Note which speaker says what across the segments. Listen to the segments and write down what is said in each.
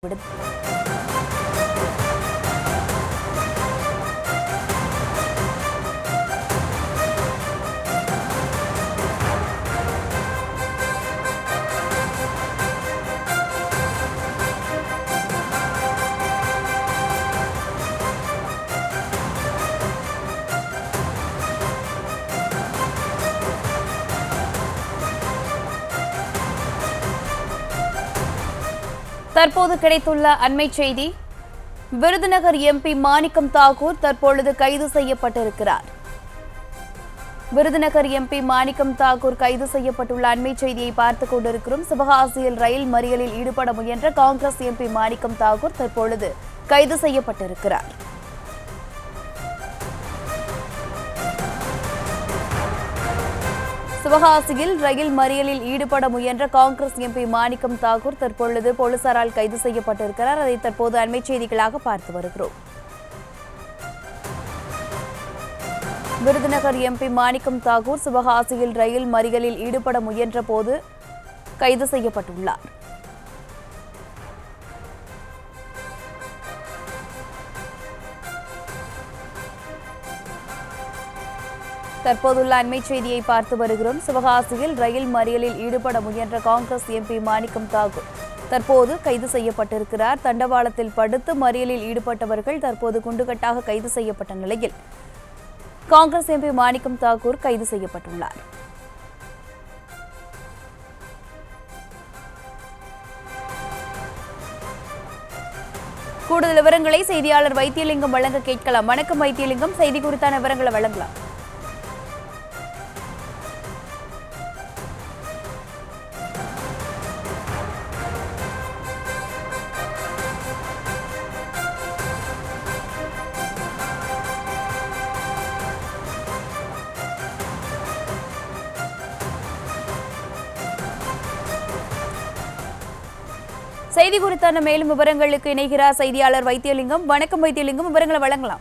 Speaker 1: தற்போது கிடைத்துள்ள அண்மை செய்தி விருதுநகர் எம்பி மாணிக்கம் தாக்கூர் தற்பொழுது கைது செய்யப்பட்டிருக்கிறார் விருதுநகர் எம்பி மாணிக்கம் தாக்கூர் கைது செய்யப்பட்டுள்ள அண்மை செய்தியை பார்த்துக் கொண்டிருக்கிறோம் சிவகாசியில் ரயில் மறியலில் ஈடுபட முயன்ற காங்கிரஸ் எம்பி மாணிக்கம் தாக்கூர் தற்பொழுது கைது செய்யப்பட்டிருக்கிறார் சிவகாசியில் ரயில் மறியலில் ஈடுபட முயன்ற காங்கிரஸ் எம்பி மாணிக்கம் தாக்கூர் தற்பொழுது போலீசாரால் கைது செய்யப்பட்டிருக்கிறார் அதை தற்போது அண்மை செய்திகளாக பார்த்து வருகிறோம் விருதுநகர் எம்பி மாணிக்கம் தாக்கூர் சிவகாசியில் ரயில் மறியலில் ஈடுபட முயன்ற போது கைது செய்யப்பட்டுள்ளார் தற்போதுள்ள அண்மை செய்தியை பார்த்து வருகிறோம் சிவகாசியில் ரயில் மறியலில் ஈடுபட முயன்ற காங்கிரஸ் எம்பி மாணிக்கம் தாக்கூர் தற்போது கைது செய்யப்பட்டிருக்கிறார் தண்டவாளத்தில் படுத்து மறியலில் ஈடுபட்டவர்கள் தற்போது குண்டுகட்டாக கைது செய்யப்பட்ட நிலையில் காங்கிரஸ் எம்பி மாணிக்கம் தாக்கூர் கைது செய்யப்பட்டுள்ளார் கூடுதல் விவரங்களை செய்தியாளர் வைத்தியலிங்கம் வழங்க கேட்கலாம் வணக்கம் வைத்தியலிங்கம் செய்தி குறித்தான விவரங்களை வழங்கலாம் செய்தி குறித்தான மேலும் விவரங்களுக்கு இணைகிறார் செய்தியாளர் வைத்தியலிங்கம் வணக்கம் வைத்தியலிங்கம் விவரங்களை வழங்கலாம்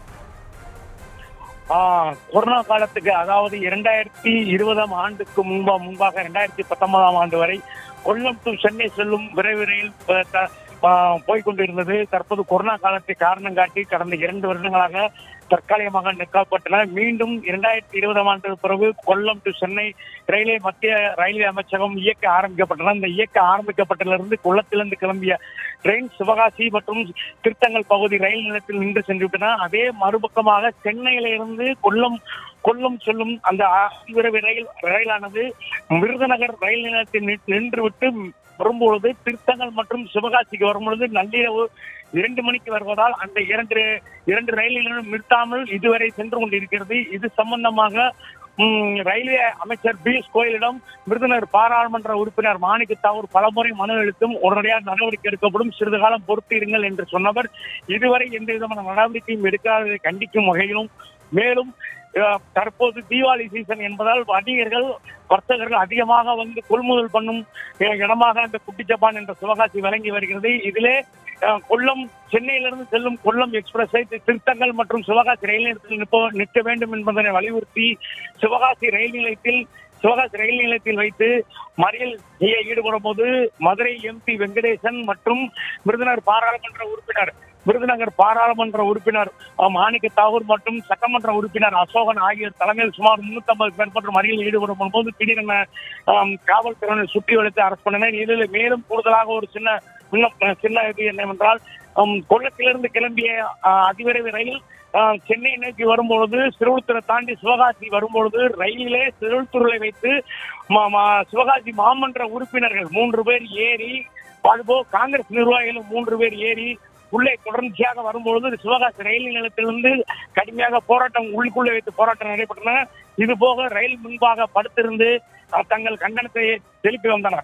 Speaker 2: ஆஹ் கொரோனா காலத்துக்கு அதாவது இரண்டாயிரத்தி இருபதாம் ஆண்டுக்கு முன்பா முன்பாக இரண்டாயிரத்தி பத்தொன்பதாம் ஆண்டு வரை கொல்லம் டு சென்னை செல்லும் விரைவு ரயில் அஹ், த- ஆஹ், போய்க்கொண்டிருந்தது தற்போது கொரோனா காலத்தை காரணம் காட்டி கடந்த இரண்டு வருடங்களாக தற்காலிகமாக நிற்கப்பட்டன மீண்டும் இரண்டாயிரத்தி இருபதாம் ஆண்டு பிறகு கொல்லம் டு சென்னை ரயில்வே மத்திய ரயில்வே அமைச்சகம் இயக்க ஆரம்பிக்கப்பட்டன இந்த இயக்க ஆரம்பிக்கப்பட்டதிலிருந்து கொல்லத்திலிருந்து கிளம்பிய ட்ரெயின் சிவகாசி மற்றும் திருத்தங்கல் பகுதி ரயில் நிலையத்தில் நின்று சென்று விட்டன அதே மறுபக்கமாக சென்னையில இருந்து கொல்லம் கொல்லம் செல்லும் அந்த அதிவிரைவு ரயில் ரயிலானது விருதுநகர் ரயில் நிலையத்தில் நின்- நின்று விட்டு வரும்பொழுது திருத்தங்கல் மற்றும் சிவகாசிக்கு வரும்பொழுது நள்ளிரவு இரண்டு மணிக்கு வருவதால் அந்த இரண்டு இரண்டு ரயில்களும் நிறுத்தாமல் இதுவரை சென்று கொண்டிருக்கிறது இது சம்பந்தமாக ம், ரயில்வே அமைச்சர் பியூஷ் கோயலிடம் விருதுநகர் பாராளுமன்ற உறுப்பினர் மாணிக்க தாவூர் பலமுறை மனு அளித்தும் உடனடியாக நடவடிக்கை எடுக்கப்படும் சிறிது காலம் பொறுத்து இருங்கள் என்று சொன்னவர் இதுவரை எந்த விதமான நடவடிக்கையும் எடுக்காததை கண்டிக்கும் வகையிலும் மேலும் அஹ், தற்போது தீபாவளி சீசன் என்பதால் வணிகர்கள் வர்த்தகர்கள் அதிகமாக வந்து கொள்முதல் பண்ணும் அஹ், இடமாக இந்த குட்டி ஜப்பான் என்ற சிவகாசி விளங்கி வருகிறது இதிலே அஹ், கொல்லம் சென்னையிலிருந்து செல்லும் கொல்லம் எக்ஸ்பிரஸை திருத்தங்கல் மற்றும் சிவகாசி ரயில் நிலையத்தில் நிற்ப நிற்க வேண்டும் என்பதனை வலியுறுத்தி சிவகாசி ரயில் நிலையத்தில் சிவகாசி ரயில் நிலையத்தில் வைத்து மறியல் செய்ய ஈடுபடும் போது மதுரை எம்பி வெங்கடேசன் மற்றும் விருதுநகர் பாராளுமன்ற உறுப்பினர் விருதுநகர் பாராளுமன்ற உறுப்பினர் அஹ், மாணிக்க தாகூர் மற்றும் சட்டமன்ற உறுப்பினர் அசோகன் ஆகியோர் தலைமையில் சுமார் முன்னூத்தி ஐம்பது பேர் மற்றும் மறியல் ஈடுபடும் போது திடீரென அஹ், காவல்துறையினர் சுற்றி வளைத்து அரசு பண்ணினர் இதில் மேலும் கூடுதலாக ஒரு சின்ன இன்னும் சின்ன இது என்னவென்றால் அம், கொல்லத்திலிருந்து கிளம்பிய அஹ், அதிவிரைவு ரயில் அஹ், சென்னை நோக்கி வரும்பொழுது சிறுவத்தூரை தாண்டி சிவகாசி வரும்பொழுது ரயிலிலே சிறுவத்தூரை வைத்து ம- ம- சிவகாசி மாமன்ற உறுப்பினர்கள் மூன்று பேர் ஏறி அதுபோ காங்கிரஸ் நிர்வாகிகளும் மூன்று பேர் ஏறி உள்ளே தொடர்ச்சியாக வரும்பொழுது சிவகாசி ரயில் நிலையத்திலிருந்து கடுமையாக போராட்டம் உள்ளுக்குள்ளே வைத்து போராட்டம் நடைபெற்றன இது போக ரயில் முன்பாக படுத்திருந்து அஹ், தங்கள் கண்டனத்தை எழுப்பி வந்தனர்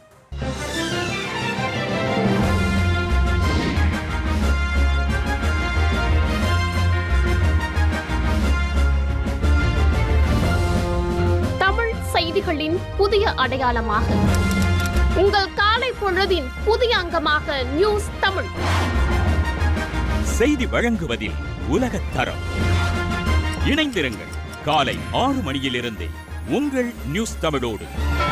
Speaker 3: தமிழ் செய்திகளின் புதிய அடையாளமாக உங்கள் காலை பொழுதின் புதிய அங்கமாக நியூஸ் தமிழ்
Speaker 4: செய்தி வழங்குவதில் உலகத் தரம் இணைந்திருங்கள் காலை ஆறு மணியிலிருந்தே உங்கள் நியூஸ் தமிழோடு